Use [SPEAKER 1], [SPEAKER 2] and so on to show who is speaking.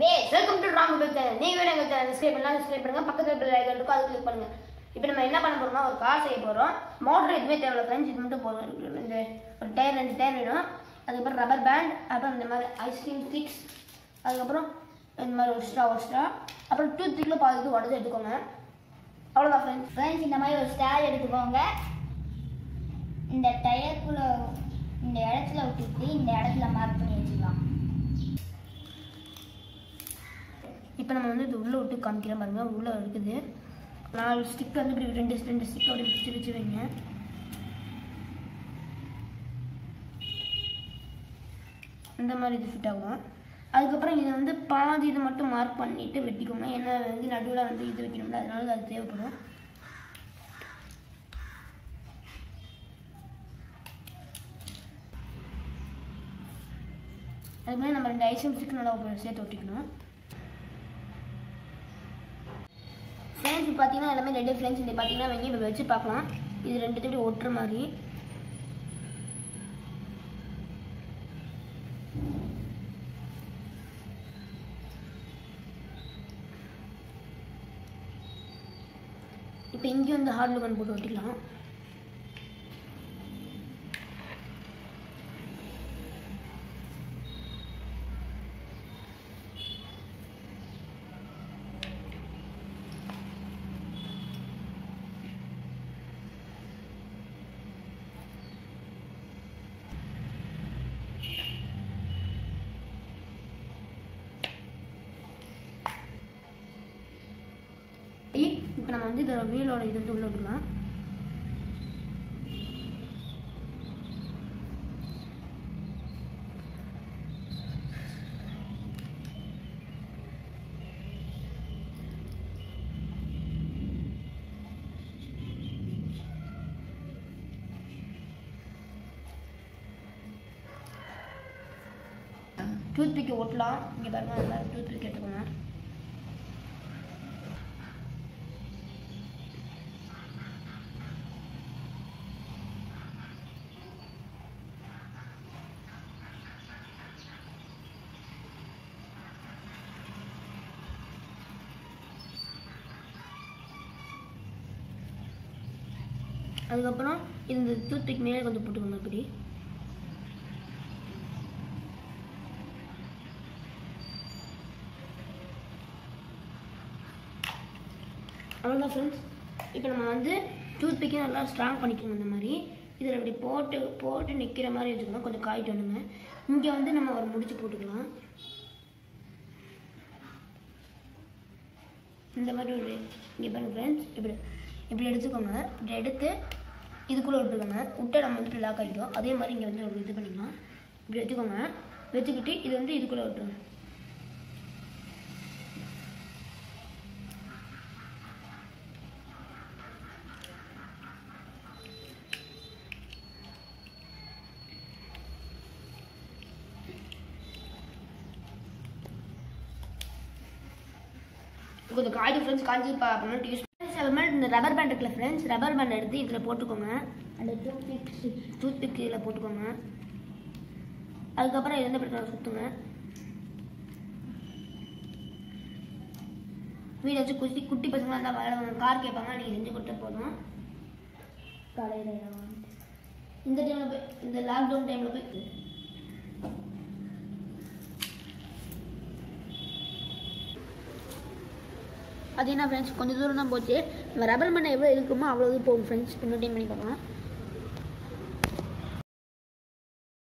[SPEAKER 1] base
[SPEAKER 2] welcome to Ram mobile channel நீங்க வேணும் எங்க சேனல் சப்ஸ்கிரைப் பண்ணலாம் சப்ஸ்கிரைப் பண்ணுங்க பக்கத்துல இருக்கிற ஐகான் இருக்கும் அதை கிளிக் பண்ணுங்க இப்போ நம்ம என்ன பண்ண போறோம்னா ஒரு கார் செய்ய போறோம் மோட்டர் எதுவுமே தேவையில்ல ஃப்ரெண்ட்ஸ் இது மட்டும் போதும் இந்த ஒரு டயர் ரெண்டு டயர் வேணும் அதுக்கப்புறம் ரப்பர் பேண்ட் அப்புறம் இந்த மாதிரி ஐஸ்கிரீம் ஸ்டிக்ஸ் அதுக்கப்புறம் இந்த மாதிரி ஒரு ஸ்ட்ரா ஒரு ஸ்ட்ரா அப்புறம் டூத் பிக்கில் பாதிக்கு உடச்சி எடுத்துக்கோங்க அவ்வளோதான் ஃப்ரெண்ட்ஸ்
[SPEAKER 1] ஃப்ரெண்ட்ஸ் இந்த மாதிரி ஒரு ஸ்டார் எடுத்துக்கோங்க இந்த டயருக்குள்ள இந்த இடத்துல விட்டுட்டு இந்த இடத்துல மார்க் பண்ணி வச்சுக்கலாம்
[SPEAKER 2] இப்போ நம்ம வந்து இது உள்ளே விட்டு காமிக்கிறோம் பாருங்க உள்ளே இருக்குது நாலு ஸ்டிக் வந்து இப்படி ரெண்டு ரெண்டு ஸ்டிக் அப்படி வச்சு வச்சு வைங்க இந்த மாதிரி இது ஃபிட் ஆகும் அதுக்கப்புறம் இதை வந்து பாதி இது மட்டும் மார்க் பண்ணிட்டு வெட்டிக்கோங்க ஏன்னா வந்து நடுவில் வந்து இது வைக்கணும்ல அதனால அது தேவைப்படும் அது மாதிரி நம்ம ரெண்டு ஐஸ்கிரீம் ஸ்டிக் நல்லா சேர்த்து ஒட்டிக்கணும் ஃப்ரெண்ட்ஸ் பார்த்தீங்கன்னா எல்லாமே ரெண்டு ஃப்ரெண்ட்ஸ் இந்த பார்த்தீங்கன்னா வெங்கி இப்போ வச்சு பார்க்கலாம் இது ரெண்டு இப்படி ஒட்டுற மாதிரி இப்போ இங்கேயும் வந்து ஹார்ட் லுகன் போட்டு ஒட்டிக்கலாம் இப்போ நம்ம வந்து இதோட வீலோட இது வந்து உள்ள விடலாம் டூத் பிக் ஒட்டலாம் இங்கே பாருங்க நல்லா டூத் பிக் எடுத்துக்கோங்க அதுக்கப்புறம் இந்த டூத் பிக் மேலே கொஞ்சம் போட்டுக்கோங்க இப்படி அவ்வளோதான் ஃப்ரெண்ட்ஸ் இப்போ நம்ம வந்து டூத் பிக்கை நல்லா ஸ்ட்ராங் பண்ணிக்கணும் இந்த மாதிரி இதில் இப்படி போட்டு போட்டு நிற்கிற மாதிரி வச்சுக்கணும் கொஞ்சம் காயிட்டு வந்துங்க இங்கே வந்து நம்ம ஒரு முடிச்சு போட்டுக்கலாம் இந்த மாதிரி ஒரு இங்கே பாருங்க ஃப்ரெண்ட்ஸ் இப்படி இப்படி எடுத்துக்கோங்க இப்படி எடுத்து இதுக்குள்ளே விட்டுக்கோங்க விட்டா நம்ம வந்து லாக் ஆகிக்கும் அதே மாதிரி இங்கே வந்து ஒரு இது பண்ணிக்கலாம் இப்படி வச்சுக்கோங்க வச்சுக்கிட்டு இது வந்து இதுக்குள்ளே விட்டுருங்க கொஞ்சம் காய்ச்சி ஃப்ரெண்ட்ஸ் காய்ச்சி பார்க்கணும் யூஸ் அது மாதிரி இந்த ரப்பர் பேண்ட் இருக்குல்ல ஃப்ரெண்ட்ஸ் ரப்பர் பேண்ட் எடுத்து இதில் போட்டுக்கோங்க அந்த டூத் பிக் டூத் பிக் இதில் போட்டுக்கோங்க அதுக்கப்புறம் இது வந்து அப்படி சுற்றுங்க வீடை வச்சு குட்டி குட்டி பசங்களாக இருந்தால் விளையாடுவாங்க கார் கேட்பாங்க நீங்கள் செஞ்சு கொடுத்தா போதும் காலையில் இந்த டைமில் போய் இந்த லாக்டவுன் டைமில் போய் அது என்ன ஃப்ரெண்ட்ஸ் கொஞ்சம் தூரம் தான் போச்சு நம்ம ரப்பர் பண்ண எவ்வளோ இருக்குமோ அவ்வளோ இது போகும் ஃப்ரெண்ட்ஸ் இன்னொரு டைம் பண்ணி பார்க்கலாம்